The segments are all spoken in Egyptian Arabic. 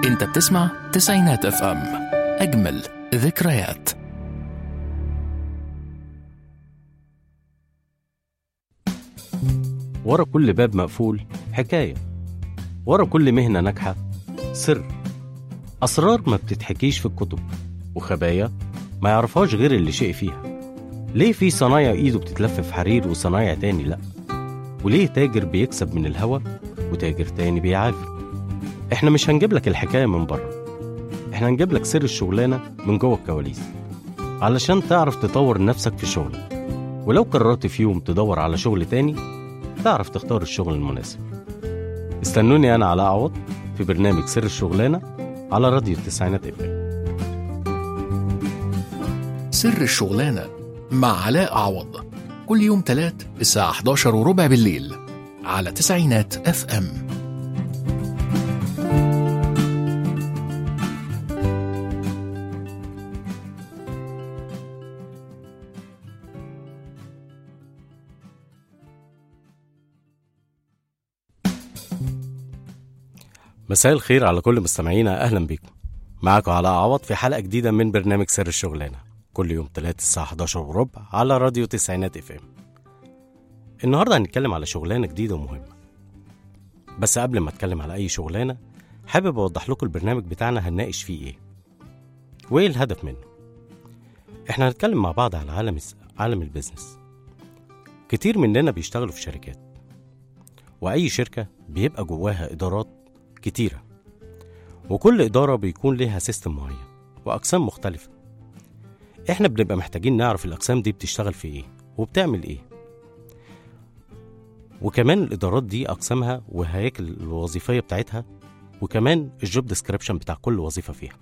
انت بتسمع تسعينات اف ام اجمل ذكريات ورا كل باب مقفول حكاية ورا كل مهنة ناجحة سر أسرار ما بتتحكيش في الكتب وخبايا ما يعرفهاش غير اللي شيء فيها ليه في صنايع إيده بتتلف في حرير وصنايع تاني لأ وليه تاجر بيكسب من الهوا وتاجر تاني بيعافر احنا مش هنجيب لك الحكاية من بره احنا هنجيب لك سر الشغلانة من جوه الكواليس علشان تعرف تطور نفسك في شغلك ولو قررت في يوم تدور على شغل تاني تعرف تختار الشغل المناسب استنوني أنا على أعوض في برنامج سر الشغلانة على راديو التسعينات اف سر الشغلانة مع علاء عوض كل يوم تلات الساعة 11 وربع بالليل على تسعينات اف ام مساء الخير على كل مستمعينا أهلا بيكم معاكم علاء عوض في حلقة جديدة من برنامج سر الشغلانة كل يوم تلات الساعة 11 وربع على راديو تسعينات اف ام النهاردة هنتكلم على شغلانة جديدة ومهمة بس قبل ما اتكلم على أي شغلانة حابب أوضح لكم البرنامج بتاعنا هنناقش فيه إيه وإيه الهدف منه إحنا هنتكلم مع بعض على عالم عالم البيزنس كتير مننا بيشتغلوا في شركات وأي شركة بيبقى جواها إدارات كتيرة وكل إدارة بيكون ليها سيستم معين وأقسام مختلفة إحنا بنبقى محتاجين نعرف الأقسام دي بتشتغل في إيه وبتعمل إيه وكمان الإدارات دي أقسامها وهياكل الوظيفية بتاعتها وكمان الجوب ديسكريبشن بتاع كل وظيفة فيها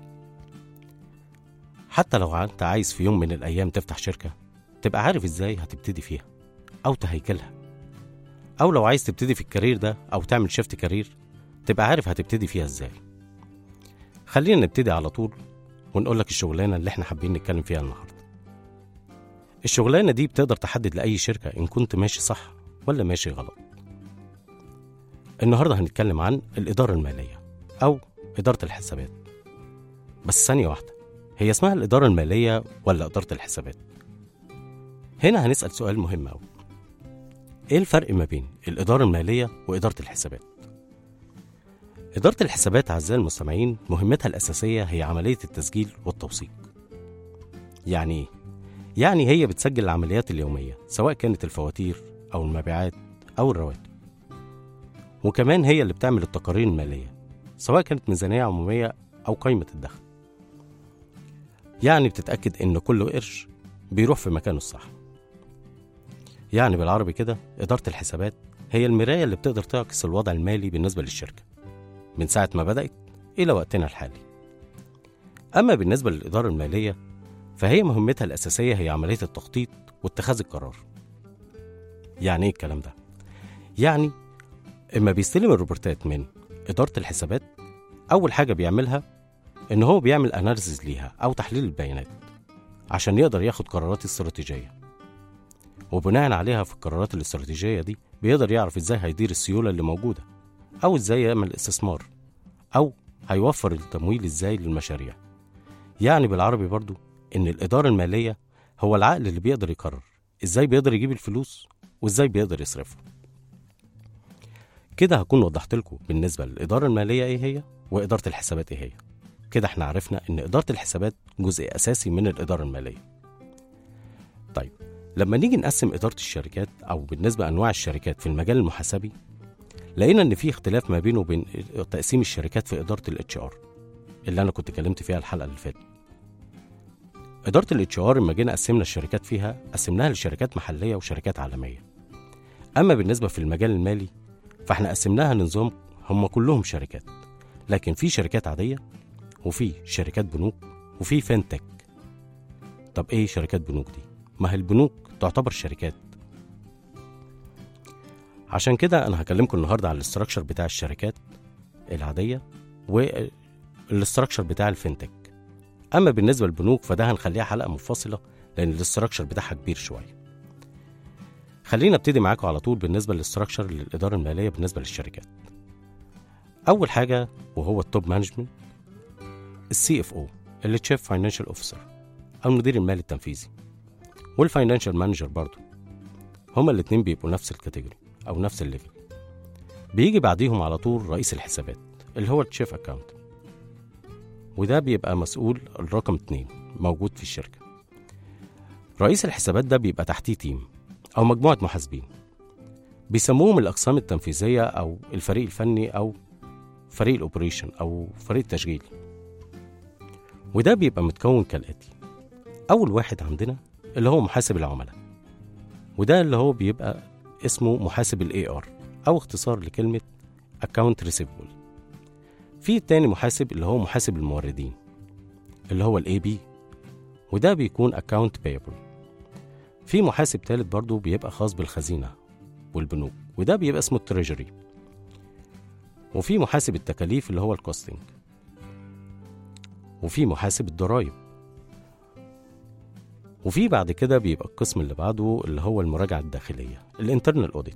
حتى لو أنت عايز في يوم من الأيام تفتح شركة تبقى عارف إزاي هتبتدي فيها أو تهيكلها أو لو عايز تبتدي في الكارير ده أو تعمل شيفت كارير تبقى عارف هتبتدي فيها ازاي خلينا نبتدي على طول ونقول لك الشغلانه اللي احنا حابين نتكلم فيها النهارده الشغلانه دي بتقدر تحدد لاي شركه ان كنت ماشي صح ولا ماشي غلط النهارده هنتكلم عن الاداره الماليه او اداره الحسابات بس ثانيه واحده هي اسمها الاداره الماليه ولا اداره الحسابات هنا هنسال سؤال مهم قوي ايه الفرق ما بين الاداره الماليه واداره الحسابات إدارة الحسابات أعزائي المستمعين مهمتها الأساسية هي عملية التسجيل والتوثيق. يعني إيه؟ يعني هي بتسجل العمليات اليومية سواء كانت الفواتير أو المبيعات أو الرواتب. وكمان هي اللي بتعمل التقارير المالية سواء كانت ميزانية عمومية أو قائمة الدخل. يعني بتتأكد إن كل قرش بيروح في مكانه الصح. يعني بالعربي كده إدارة الحسابات هي المراية اللي بتقدر تعكس الوضع المالي بالنسبة للشركة. من ساعة ما بدأت إلى وقتنا الحالي. أما بالنسبة للإدارة المالية فهي مهمتها الأساسية هي عملية التخطيط واتخاذ القرار. يعني إيه الكلام ده؟ يعني إما بيستلم الروبورتات من إدارة الحسابات أول حاجة بيعملها إن هو بيعمل أناليسيز ليها أو تحليل البيانات عشان يقدر ياخد قرارات استراتيجية. وبناء عليها في القرارات الاستراتيجية دي بيقدر يعرف إزاي هيدير السيولة اللي موجودة أو إزاي يعمل استثمار أو هيوفر التمويل إزاي للمشاريع يعني بالعربي برضو إن الإدارة المالية هو العقل اللي بيقدر يقرر إزاي بيقدر يجيب الفلوس وإزاي بيقدر يصرفها كده هكون وضحت لكم بالنسبة للإدارة المالية إيه هي وإدارة الحسابات إيه هي كده احنا عرفنا إن إدارة الحسابات جزء أساسي من الإدارة المالية طيب لما نيجي نقسم إدارة الشركات أو بالنسبة أنواع الشركات في المجال المحاسبي لقينا ان في اختلاف ما بينه وبين تقسيم الشركات في اداره الاتش ار اللي انا كنت كلمت فيها الحلقه اللي فاتت اداره الاتش ار لما جينا قسمنا الشركات فيها قسمناها لشركات محليه وشركات عالميه اما بالنسبه في المجال المالي فاحنا قسمناها لنظام هم كلهم شركات لكن في شركات عاديه وفي شركات بنوك وفي فينتك طب ايه شركات بنوك دي ما هي البنوك تعتبر شركات عشان كده انا هكلمكم النهارده على الاستراكشر بتاع الشركات العاديه والاستراكشر بتاع الفinTech اما بالنسبه للبنوك فده هنخليها حلقه منفصله لان الاستراكشر بتاعها كبير شويه خلينا ابتدي معاكم على طول بالنسبه للاستراكشر للاداره الماليه بالنسبه للشركات أول حاجة وهو التوب مانجمنت السي اف او اللي تشيف فاينانشال اوفيسر أو المدير المالي التنفيذي والفاينانشال مانجر برضه هما الاتنين بيبقوا نفس الكاتيجوري أو نفس الليفل بيجي بعديهم على طول رئيس الحسابات اللي هو التشيف اكاونت وده بيبقى مسؤول الرقم اتنين موجود في الشركة رئيس الحسابات ده بيبقى تحتيه تيم أو مجموعة محاسبين بيسموهم الأقسام التنفيذية أو الفريق الفني أو فريق الأوبريشن أو فريق التشغيل وده بيبقى متكون كالآتي أول واحد عندنا اللي هو محاسب العملاء وده اللي هو بيبقى اسمه محاسب الاي ار أو اختصار لكلمة Account Receivable في التاني محاسب اللي هو محاسب الموردين اللي هو الاي بي وده بيكون Account Payable في محاسب تالت برضه بيبقى خاص بالخزينة والبنوك وده بيبقى اسمه التريجري وفي محاسب التكاليف اللي هو الكوستنج وفي محاسب الضرايب وفي بعد كده بيبقى القسم اللي بعده اللي هو المراجعة الداخلية الانترنال اوديت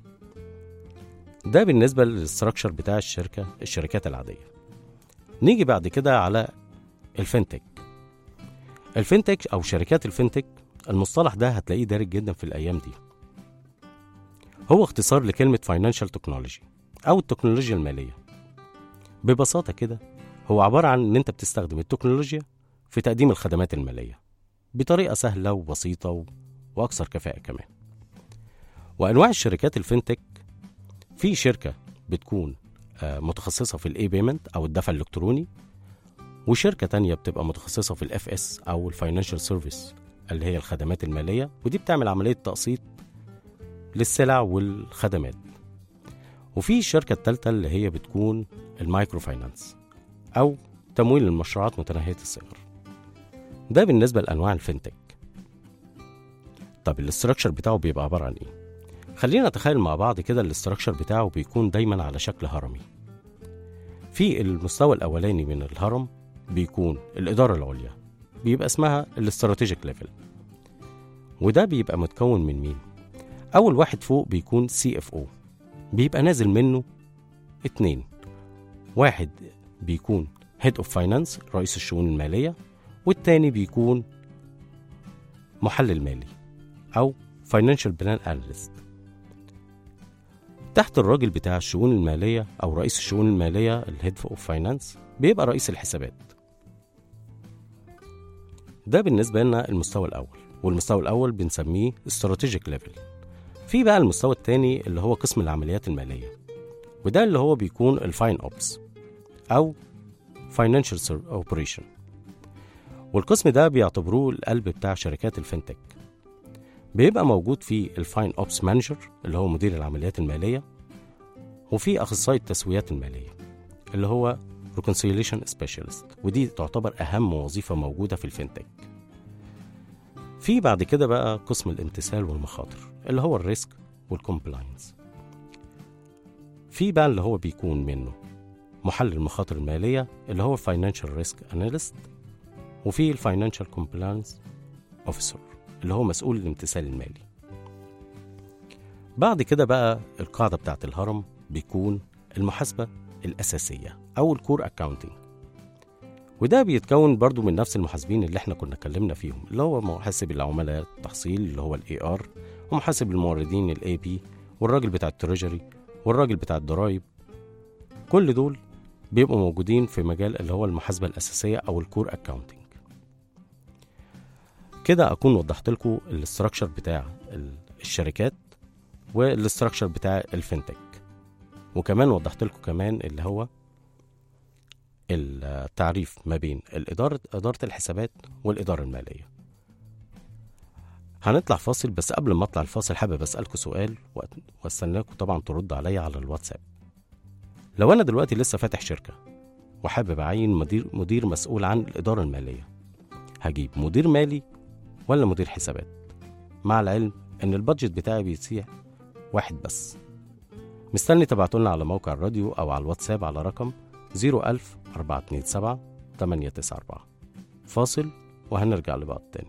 ده بالنسبة للستراكشر بتاع الشركة الشركات العادية نيجي بعد كده على الفinTech الفinTech أو شركات الفinTech المصطلح ده هتلاقيه دارج جدا في الأيام دي هو اختصار لكلمة Financial Technology أو التكنولوجيا المالية ببساطة كده هو عبارة عن إن أنت بتستخدم التكنولوجيا في تقديم الخدمات المالية بطريقة سهلة وبسيطة و... وأكثر كفاءة كمان وأنواع الشركات الفinTech في شركة بتكون آه، متخصصة في الاي بيمنت أو الدفع الإلكتروني وشركة تانية بتبقى متخصصة في الاف اس أو الفاينانشال سيرفيس اللي هي الخدمات المالية ودي بتعمل عملية تقسيط للسلع والخدمات وفي الشركة التالتة اللي هي بتكون المايكرو فاينانس أو تمويل المشروعات متناهية الصغر ده بالنسبة لأنواع الفinTech طب الاستراكشر بتاعه بيبقى عبارة عن إيه؟ خلينا نتخيل مع بعض كده الاستراكشر بتاعه بيكون دايما على شكل هرمي في المستوى الأولاني من الهرم بيكون الإدارة العليا بيبقى اسمها الاستراتيجيك ليفل وده بيبقى متكون من مين؟ أول واحد فوق بيكون سي اف او بيبقى نازل منه اتنين واحد بيكون هيد اوف فاينانس رئيس الشؤون المالية والتاني بيكون محلل مالي أو فاينانشال بلان اناليست تحت الراجل بتاع الشؤون المالية أو رئيس الشؤون المالية الهيد اوف فاينانس بيبقى رئيس الحسابات ده بالنسبة لنا المستوى الأول والمستوى الأول بنسميه استراتيجيك ليفل في بقى المستوى التاني اللي هو قسم العمليات المالية وده اللي هو بيكون الفاين اوبس أو فاينانشال اوبريشن والقسم ده بيعتبروه القلب بتاع شركات الفinTech بيبقى موجود فيه الفاين اوبس مانجر اللي هو مدير العمليات المالية وفي أخصائي التسويات المالية اللي هو reconciliation specialist ودي تعتبر أهم وظيفة موجودة في الفinTech في بعد كده بقى قسم الامتثال والمخاطر اللي هو الريسك والكومبلاينس في بقى اللي هو بيكون منه محلل المخاطر المالية اللي هو financial risk analyst وفي الفاينانشال كومبلاينس اوفيسر اللي هو مسؤول الامتثال المالي بعد كده بقى القاعدة بتاعت الهرم بيكون المحاسبة الأساسية أو الكور أكاونتنج وده بيتكون برضو من نفس المحاسبين اللي احنا كنا اتكلمنا فيهم اللي هو محاسب العملاء التحصيل اللي هو الاي ار ومحاسب الموردين الاي بي والراجل بتاع التريجري والراجل بتاع الضرايب كل دول بيبقوا موجودين في مجال اللي هو المحاسبة الأساسية أو الكور أكاونتنج كده أكون وضحت لكم الاستراكشر بتاع ال- الشركات والاستراكشر بتاع الفinTech وكمان وضحت لكم كمان اللي هو التعريف ما بين الإدارة إدارة الحسابات والإدارة المالية هنطلع فاصل بس قبل ما اطلع الفاصل حابب اسالكم سؤال وأت- واستناكم طبعا تردوا عليا على الواتساب لو انا دلوقتي لسه فاتح شركه وحابب اعين مدير مدير مسؤول عن الاداره الماليه هجيب مدير مالي ولا مدير حسابات مع العلم ان البادجت بتاعي بيسيع واحد بس مستني تبعتولنا على موقع الراديو او على الواتساب على رقم 01000 427 894 فاصل وهنرجع لبعض تاني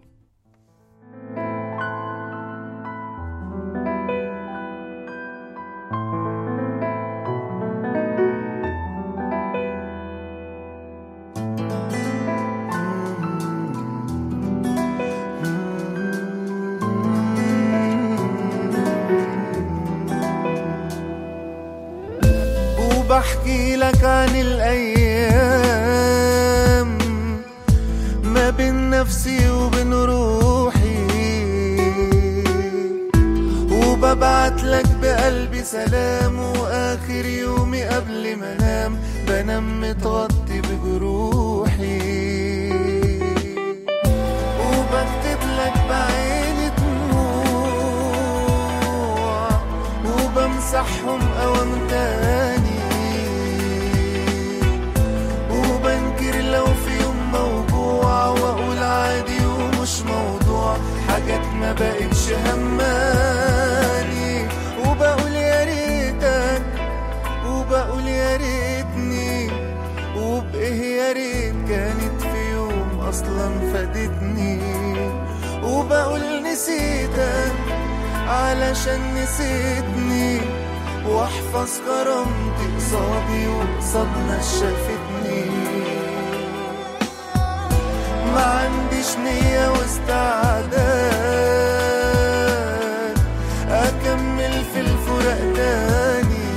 وبحكي لك عن الأيام ما بين نفسي وبين روحي وببعت لك بقلبي سلام وآخر يومي قبل ما انام بنام متغطي بجروحي وبكتب لك بعيني دموع وبمسحهم أوام تاني وبنكر لو في يوم موجوع واقول عادي ومش موضوع حاجات ما بقتش هماني وبقول يا ريتك وبقول يا ريتني وبإيه يا ريت كانت في يوم أصلا فادتني وبقول نسيتك علشان نسيتني واحفظ كرامتي قصادي وقصاد ناس شافتني ما عنديش نية واستعداد أكمل في الفراق تاني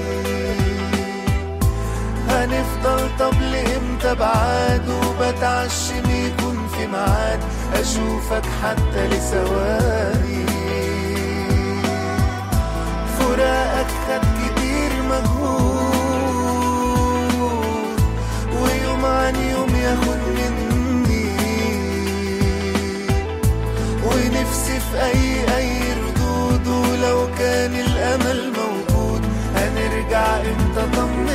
هنفضل طب لإمتى بعاد وبتعشم يكون في ميعاد أشوفك حتى لثواني فراقك خد كتير مجهود ويوم عن يوم ياخد مني ونفسي في أي أي ردود ولو كان الأمل موجود هنرجع امتى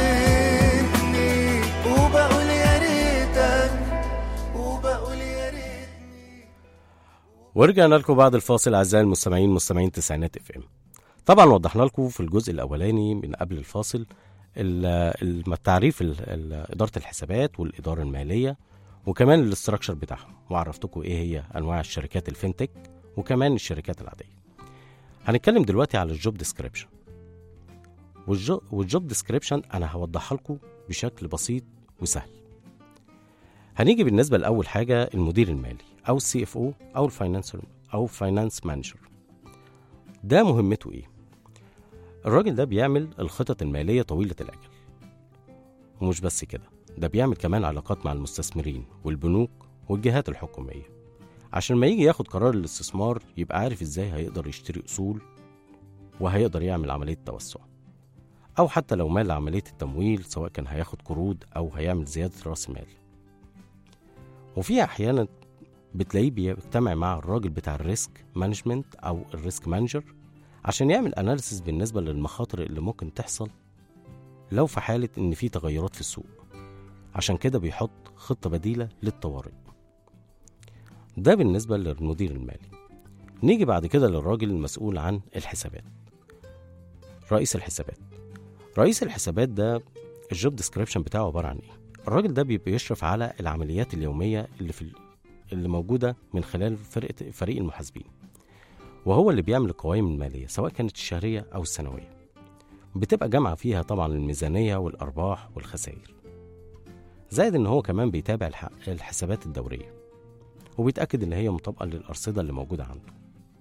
طمني وبقول يا ريتك وبقول يا ريتني ورجعنا لكم بعد الفاصل اعزائي المستمعين مستمعين تسعينات اف ام طبعا وضحنا لكم في الجزء الاولاني من قبل الفاصل ال- التعريف ال- ال- اداره الحسابات والاداره الماليه وكمان الاستراكشر بتاعهم وعرفتكم ايه هي انواع الشركات الفinTech وكمان الشركات العاديه هنتكلم دلوقتي على الجوب ديسكريبشن والجوب ديسكريبشن انا هوضحها لكم بشكل بسيط وسهل هنيجي بالنسبه لاول حاجه المدير المالي او السي اف او او الفاينانس او فاينانس مانجر ده مهمته ايه الراجل ده بيعمل الخطط الماليه طويله الاجل ومش بس كده ده بيعمل كمان علاقات مع المستثمرين والبنوك والجهات الحكوميه عشان ما يجي ياخد قرار الاستثمار يبقى عارف ازاي هيقدر يشتري اصول وهيقدر يعمل عمليه توسع او حتى لو مال عمليه التمويل سواء كان هياخد قروض او هيعمل زياده راس مال وفي احيانا بتلاقيه بيجتمع مع الراجل بتاع الريسك مانجمنت او الريسك مانجر عشان يعمل اناليسيس بالنسبه للمخاطر اللي ممكن تحصل لو في حاله ان في تغيرات في السوق عشان كده بيحط خطه بديله للطوارئ ده بالنسبه للمدير المالي نيجي بعد كده للراجل المسؤول عن الحسابات رئيس الحسابات رئيس الحسابات ده الجوب ديسكريبشن بتاعه عباره عن ايه الراجل ده بيبقى يشرف على العمليات اليوميه اللي في ال- اللي موجوده من خلال فرقه فريق المحاسبين وهو اللي بيعمل القوائم الماليه سواء كانت الشهريه او السنويه بتبقى جامعه فيها طبعا الميزانيه والارباح والخسائر زائد ان هو كمان بيتابع الح- الحسابات الدوريه وبيتاكد ان هي مطابقه للارصده اللي موجوده عنده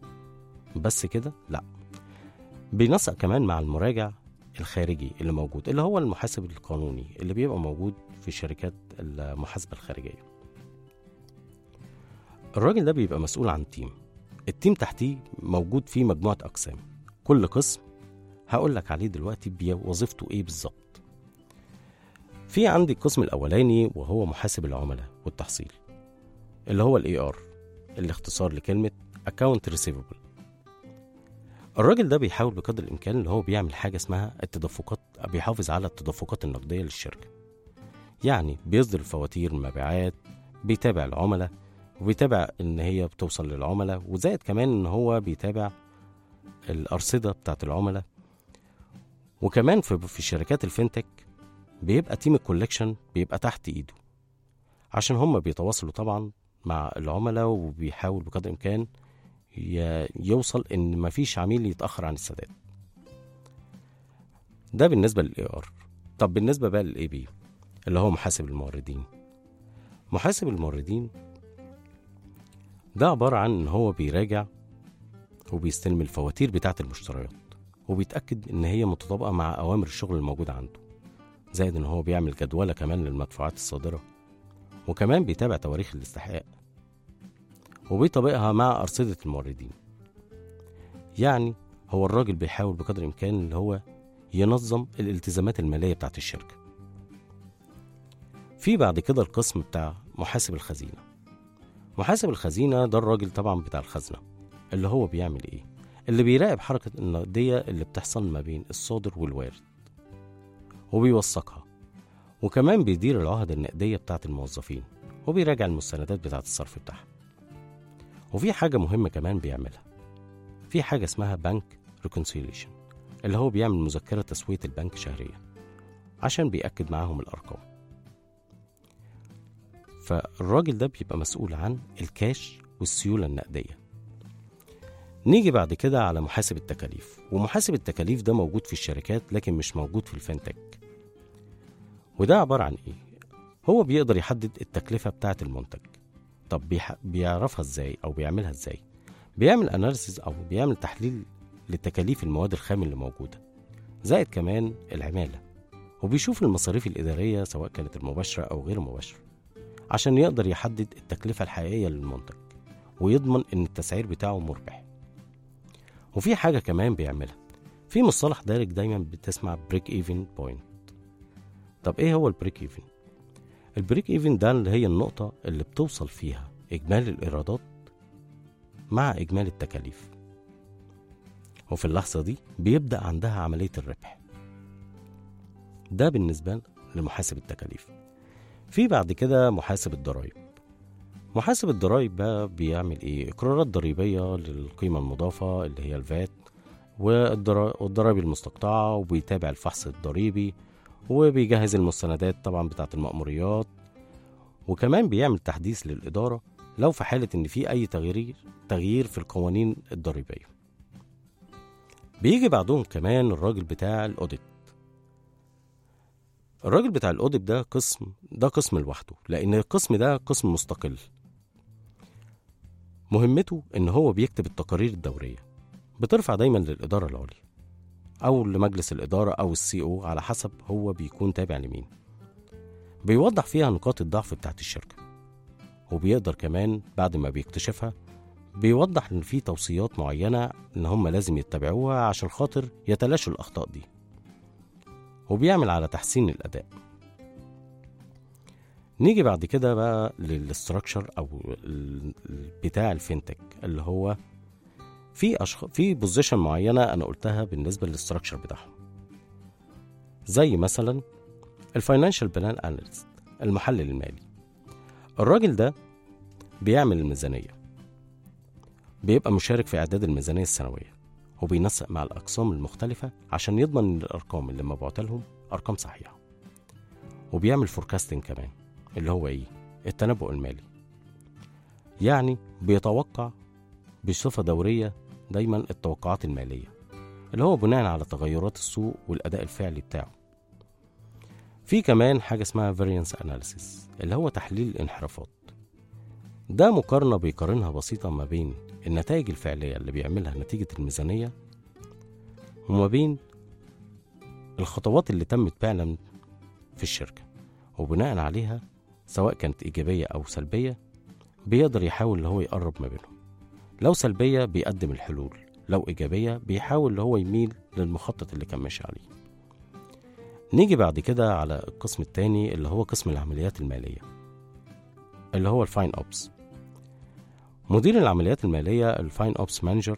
بس كده لا بينسق كمان مع المراجع الخارجي اللي موجود اللي هو المحاسب القانوني اللي بيبقى موجود في شركات المحاسبه الخارجيه الراجل ده بيبقى مسؤول عن تيم التيم تحتيه موجود فيه مجموعة أقسام كل قسم هقول لك عليه دلوقتي بي- وظيفته إيه بالظبط في عندي القسم الأولاني وهو محاسب العملاء والتحصيل اللي هو الاي ار الاختصار لكلمة account receivable الراجل ده بيحاول بقدر الإمكان اللي هو بيعمل حاجة اسمها التدفقات بيحافظ على التدفقات النقدية للشركة يعني بيصدر الفواتير المبيعات بيتابع العملاء وبيتابع ان هي بتوصل للعملاء وزائد كمان ان هو بيتابع الارصده بتاعت العملاء وكمان في في شركات الفinTech بيبقى تيم الكولكشن بيبقى تحت ايده عشان هم بيتواصلوا طبعا مع العملاء وبيحاول بقدر الامكان ي- يوصل ان مفيش عميل يتاخر عن السداد ده بالنسبه للاي ار طب بالنسبه بقى للاي بي اللي هو محاسب الموردين محاسب الموردين ده عبارة عن إن هو بيراجع وبيستلم الفواتير بتاعة المشتريات وبيتأكد إن هي متطابقة مع أوامر الشغل الموجودة عنده زائد ان هو بيعمل جدولة كمان للمدفوعات الصادرة وكمان بيتابع تواريخ الاستحقاق وبيطبقها مع أرصدة الموردين يعني هو الراجل بيحاول بقدر الإمكان اللي هو ينظم الالتزامات المالية بتاعت الشركة في بعد كده القسم بتاع محاسب الخزينة محاسب الخزينة ده الراجل طبعا بتاع الخزنة اللي هو بيعمل ايه اللي بيراقب حركة النقدية اللي بتحصل ما بين الصادر والوارد وبيوثقها وكمان بيدير العهد النقدية بتاعت الموظفين وبيراجع المستندات بتاعت الصرف بتاعها وفي حاجة مهمة كمان بيعملها في حاجة اسمها بنك ريكونسيليشن اللي هو بيعمل مذكرة تسوية البنك شهريا عشان بيأكد معاهم الأرقام فالراجل ده بيبقى مسؤول عن الكاش والسيولة النقدية نيجي بعد كده على محاسب التكاليف ومحاسب التكاليف ده موجود في الشركات لكن مش موجود في الفinTech وده عبارة عن ايه هو بيقدر يحدد التكلفة بتاعة المنتج طب بيح... بيعرفها ازاي او بيعملها ازاي بيعمل اناليسيز او بيعمل تحليل لتكاليف المواد الخام اللي موجودة زائد كمان العمالة وبيشوف المصاريف الإدارية سواء كانت المباشرة أو غير مباشرة عشان يقدر يحدد التكلفة الحقيقية للمنتج ويضمن إن التسعير بتاعه مربح وفي حاجة كمان بيعملها في مصطلح دارج دايما بتسمع بريك ايفن بوينت طب ايه هو البريك ايفن البريك ايفن ده اللي هي النقطة اللي بتوصل فيها إجمالي الإيرادات مع إجمالي التكاليف وفي اللحظة دي بيبدأ عندها عملية الربح ده بالنسبة لمحاسب التكاليف في بعد كده محاسب الضرائب محاسب الضرائب بقى بيعمل ايه اقرارات ضريبية للقيمة المضافة اللي هي الفات والضرا- والضرائب المستقطعة وبيتابع الفحص الضريبي وبيجهز المستندات طبعا بتاعة المأموريات وكمان بيعمل تحديث للإدارة لو في حالة إن في أي تغيير تغيير في القوانين الضريبية بيجي بعدهم كمان الراجل بتاع الأوديت الراجل بتاع الأوديت ده قسم ده قسم لوحده لأن القسم ده قسم مستقل مهمته إن هو بيكتب التقارير الدورية بترفع دايما للإدارة العليا أو لمجلس الإدارة أو السي أو على حسب هو بيكون تابع لمين بيوضح فيها نقاط الضعف بتاعت الشركة وبيقدر كمان بعد ما بيكتشفها بيوضح إن في توصيات معينة إن هم لازم يتبعوها عشان خاطر يتلاشوا الأخطاء دي وبيعمل على تحسين الأداء نيجي بعد كده بقى للاستراكشر أو ال- ال- بتاع الفينتك اللي هو في أشخ... في بوزيشن معينة أنا قلتها بالنسبة للاستراكشر بتاعهم زي مثلا الفاينانشال بلان اناليست المحلل المالي الراجل ده بيعمل الميزانية بيبقى مشارك في إعداد الميزانية السنوية وبينسق مع الأقسام المختلفة عشان يضمن إن الأرقام اللي مبعوتة لهم أرقام صحيحة وبيعمل فوركاستنج كمان اللي هو إيه؟ التنبؤ المالي يعني بيتوقع بصفة دورية دايما التوقعات المالية اللي هو بناء على تغيرات السوق والأداء الفعلي بتاعه في كمان حاجة اسمها variance analysis اللي هو تحليل الانحرافات ده مقارنة بيقارنها بسيطة ما بين النتائج الفعلية اللي بيعملها نتيجة الميزانية وما بين الخطوات اللي تمت فعلا في الشركة وبناء عليها سواء كانت إيجابية أو سلبية بيقدر يحاول اللي هو يقرب ما بينهم لو سلبية بيقدم الحلول لو إيجابية بيحاول اللي هو يميل للمخطط اللي كان ماشي عليه نيجي بعد كده على القسم التاني اللي هو قسم العمليات المالية اللي هو الفاين أوبس مدير العمليات المالية الفاين أوبس مانجر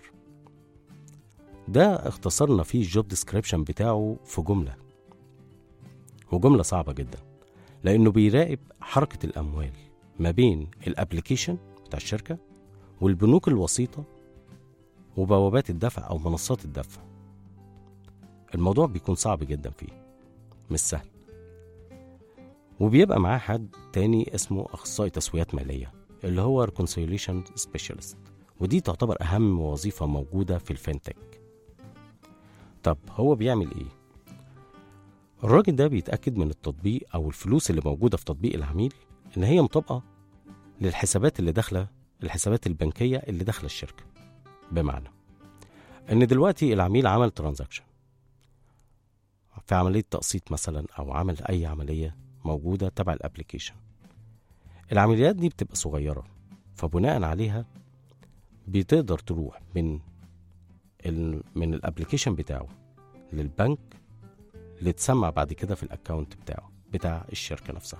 ده اختصرنا فيه الجوب ديسكريبشن بتاعه في جملة وجملة صعبة جدا لأنه بيراقب حركة الأموال ما بين الابليكيشن بتاع الشركة والبنوك الوسيطة وبوابات الدفع أو منصات الدفع الموضوع بيكون صعب جدا فيه مش سهل وبيبقى معاه حد تاني اسمه أخصائي تسويات مالية اللي هو reconciliation specialist ودي تعتبر أهم وظيفة موجودة في الفinTech طب هو بيعمل إيه؟ الراجل ده بيتأكد من التطبيق أو الفلوس اللي موجودة في تطبيق العميل إن هي مطابقة للحسابات اللي داخلة الحسابات البنكية اللي داخلة الشركة بمعنى إن دلوقتي العميل عمل ترانزاكشن في عملية تقسيط مثلا أو عمل أي عملية موجودة تبع الابليكيشن العمليات دي بتبقى صغيرة فبناء عليها بتقدر تروح من ال من الابليكيشن بتاعه للبنك اللي تسمع بعد كده في الاكونت بتاعه بتاع الشركة نفسها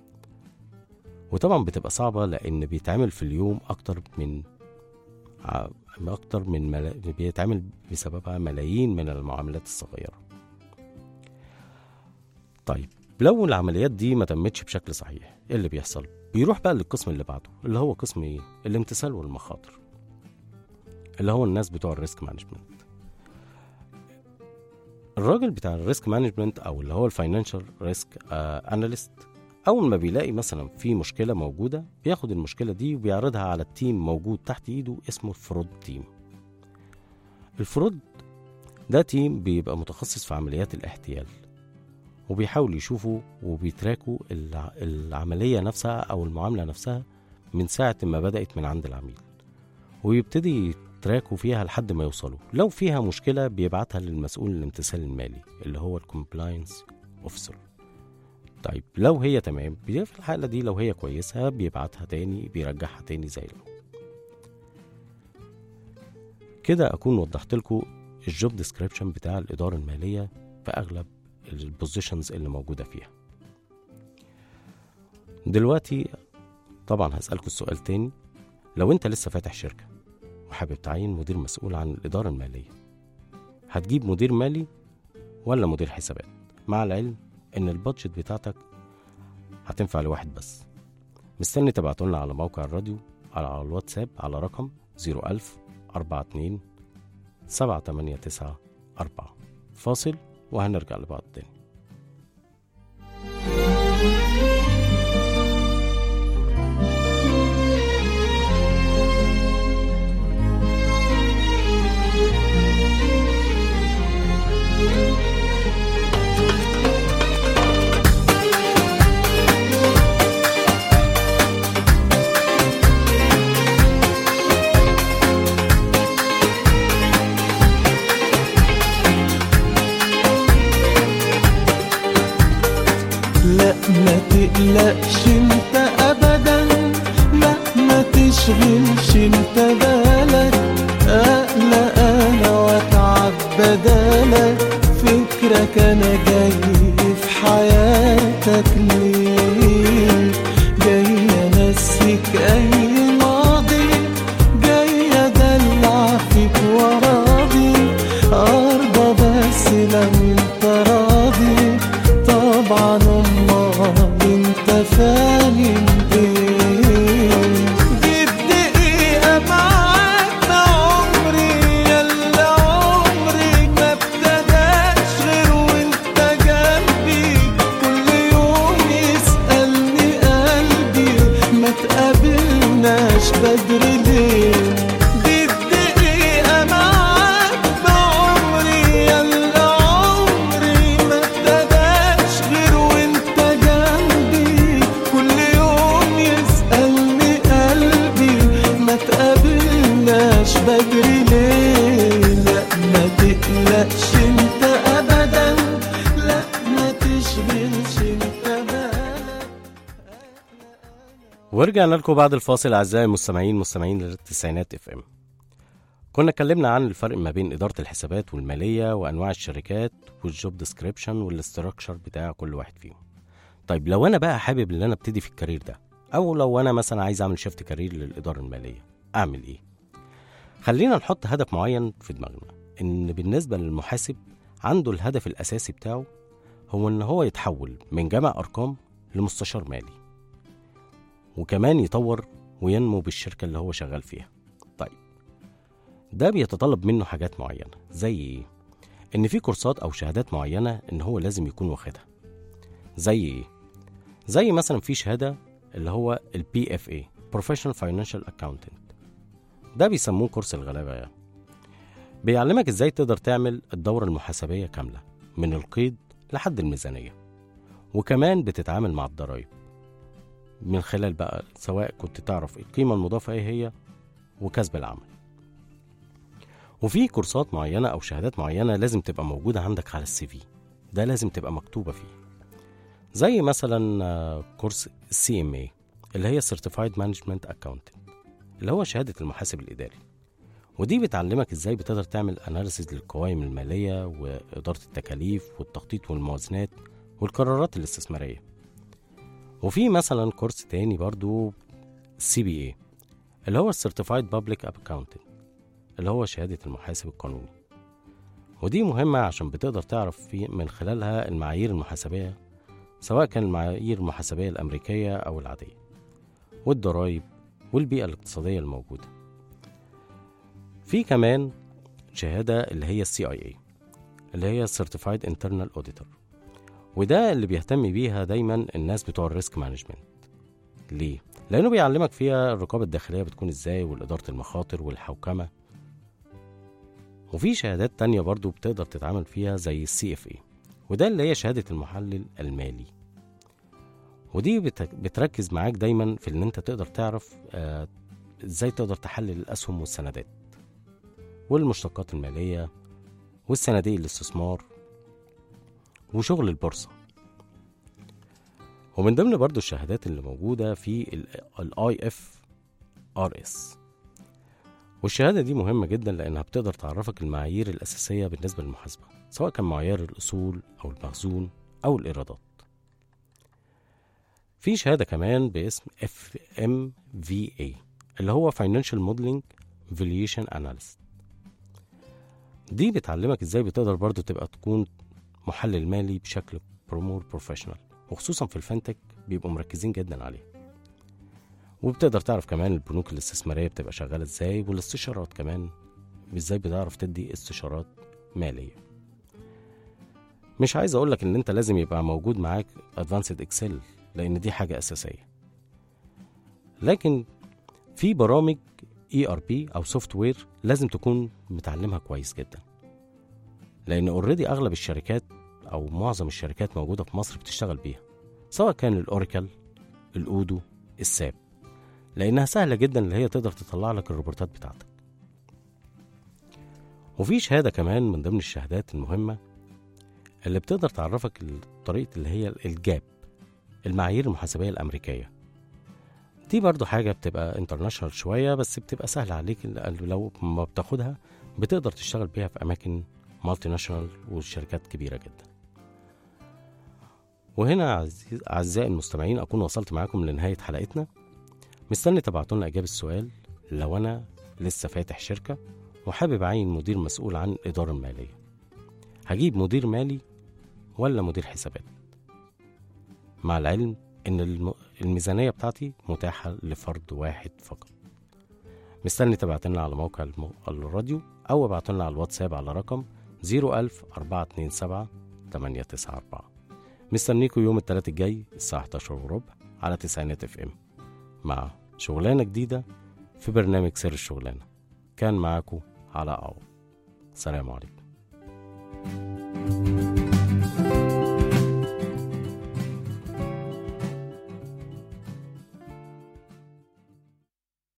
وطبعا بتبقى صعبة لأن بيتعمل في اليوم أكتر من ع- أكتر من ملا... بيتعمل بسببها ملايين من المعاملات الصغيرة طيب لو العمليات دي ما تمتش بشكل صحيح ايه اللي بيحصل بيروح بقى للقسم اللي بعده اللي هو قسم ايه الامتثال والمخاطر اللي هو الناس بتوع الريسك مانجمنت الراجل بتاع الريسك مانجمنت او اللي هو الفاينانشال ريسك اناليست اول ما بيلاقي مثلا في مشكله موجوده بياخد المشكله دي وبيعرضها على التيم موجود تحت ايده اسمه الفرود تيم الفرود ده تيم بيبقى متخصص في عمليات الاحتيال وبيحاولوا يشوفوا وبيتراكوا الع- العملية نفسها أو المعاملة نفسها من ساعة ما بدأت من عند العميل ويبتدي يتراكوا فيها لحد ما يوصلوا لو فيها مشكلة بيبعتها للمسؤول الامتثال المالي اللي هو الكومبلاينس اوفيسر طيب لو هي تمام بي- في الحالة دي لو هي كويسة بيبعتها تاني بيرجعها تاني زي الأول كده أكون وضحت لكم الجوب ديسكريبشن بتاع الإدارة المالية في أغلب البوزيشنز اللي موجودة فيها دلوقتي طبعا هسألكوا السؤال تاني لو انت لسه فاتح شركة وحابب تعين مدير مسؤول عن الإدارة المالية هتجيب مدير مالي ولا مدير حسابات مع العلم ان البادجت بتاعتك هتنفع لواحد بس مستني تبعتولنا على موقع الراديو على الواتساب على رقم 01000 42 789 4 فاصل وهنرجع لبعض تاني لا ما تقلقش انت ابدا لا ما تشغلش انت بالك اقلق انا واتعب بدالك فكرك انا جاي في حياتك ليه جاي انسيك اي ماضي جاي ادلع فيك وراضي ارضى بس لو انت راضي طبعا امال انت فاهم ايه دي الدقيقة معاك ده عمري يلا عمري ما ابتداش غير وانت جنبي كل يوم يسألني قلبي ما تقابلناش بدري ليه دي الدقيقة معاك بعمري يلا عمري ما ابتداش غير وانت جنبي كل يوم يسألني قلبي ما تقابلناش بدري ليه لا ما تقلقش انت ابدا لا ما تشغلش انت بالك ورجعنا لكم بعد الفاصل اعزائي المستمعين مستمعين للتسعينات اف ام كنا اتكلمنا عن الفرق ما بين اداره الحسابات والماليه وانواع الشركات والجوب ديسكريبشن والاستراكشر بتاع كل واحد فيهم طيب لو انا بقى حابب ان انا ابتدي في الكارير ده او لو انا مثلا عايز اعمل شيفت كارير للاداره الماليه اعمل ايه خلينا نحط هدف معين في دماغنا ان بالنسبه للمحاسب عنده الهدف الاساسي بتاعه هو ان هو يتحول من جمع ارقام لمستشار مالي وكمان يطور وينمو بالشركة اللي هو شغال فيها طيب ده بيتطلب منه حاجات معينة زي ايه؟ ان في كورسات او شهادات معينة ان هو لازم يكون واخدها زي ايه؟ زي مثلا في شهادة اللي هو البي اف اي Professional Financial Accountant ده بيسموه كورس الغلابة يعني بيعلمك ازاي تقدر تعمل الدورة المحاسبية كاملة من القيد لحد الميزانية وكمان بتتعامل مع الضرايب من خلال بقى سواء كنت تعرف القيمة المضافة ايه هي وكسب العمل وفي كورسات معينة أو شهادات معينة لازم تبقى موجودة عندك على السي في ده لازم تبقى مكتوبة فيه زي مثلا آه، كورس السي ام اي اللي هي Certified Management Accounting اللي هو شهادة المحاسب الإداري ودي بتعلمك ازاي بتقدر تعمل اناليسيز للقوائم المالية وإدارة التكاليف والتخطيط والموازنات والقرارات الاستثمارية وفي مثلا كورس تاني برضو سي بي اي اللي هو Certified Public Accounting اللي هو شهادة المحاسب القانوني ودي مهمة عشان بتقدر تعرف في من خلالها المعايير المحاسبية سواء كان المعايير المحاسبية الأمريكية أو العادية والضرائب والبيئة الاقتصادية الموجودة في كمان شهادة اللي هي السي اي اي اللي هي Certified Internal Auditor وده اللي بيهتم بيها دايما الناس بتوع الريسك مانجمنت ليه؟ لأنه بيعلمك فيها الرقابة الداخلية بتكون ازاي والإدارة المخاطر والحوكمة وفي شهادات تانية برضو بتقدر تتعامل فيها زي السي اف اي وده اللي هي شهادة المحلل المالي ودي بت- بتركز معاك دايما في ان انت تقدر تعرف آه، ازاي تقدر تحلل الاسهم والسندات والمشتقات المالية والصناديق الاستثمار وشغل البورصة ومن ضمن برضو الشهادات اللي موجودة في الاي اف ار اس والشهادة دي مهمة جدا لأنها بتقدر تعرفك المعايير الأساسية بالنسبة للمحاسبة سواء كان معيار الأصول أو المخزون أو الإيرادات في شهادة كمان باسم FMVA اللي هو Financial Modeling Valuation Analyst دي بتعلمك ازاي بتقدر برضو تبقى تكون محلل مالي بشكل برومور بروفيشنال وخصوصا في الفنتك بيبقوا مركزين جدا عليه وبتقدر تعرف كمان البنوك الاستثمارية بتبقى شغالة ازاي والاستشارات كمان ازاي بتعرف تدي استشارات مالية مش عايز اقولك ان انت لازم يبقى موجود معاك ادفانسد اكسل لان دي حاجة اساسية لكن في برامج اي ار بي او سوفت وير لازم تكون متعلمها كويس جدا لان اوريدي اغلب الشركات او معظم الشركات موجودة في مصر بتشتغل بيها سواء كان الاوراكل الاودو الساب لانها سهله جدا اللي هي تقدر تطلع لك الروبورتات بتاعتك وفي شهاده كمان من ضمن الشهادات المهمه اللي بتقدر تعرفك طريقه اللي هي الجاب المعايير المحاسبيه الامريكيه دي برضو حاجه بتبقى انترناشونال شويه بس بتبقى سهله عليك لو ما بتاخدها بتقدر تشتغل بيها في اماكن مالتي ناشونال وشركات كبيره جدا وهنا عزيز- أعزائي المستمعين أكون وصلت معاكم لنهاية حلقتنا مستني تبعتوا لنا إجابة السؤال لو أنا لسه فاتح شركة وحابب أعين مدير مسؤول عن الإدارة المالية هجيب مدير مالي ولا مدير حسابات مع العلم إن الم- الميزانية بتاعتي متاحة لفرد واحد فقط مستني تبعتلنا على موقع الم- الراديو أو ابعتلنا على الواتساب على رقم 01000 427 894 مستنيكوا يوم الثلاث الجاي الساعة 11 وربع على تسعينات اف ام مع شغلانة جديدة في برنامج سر الشغلانة كان معاكم علاء عوض سلام عليكم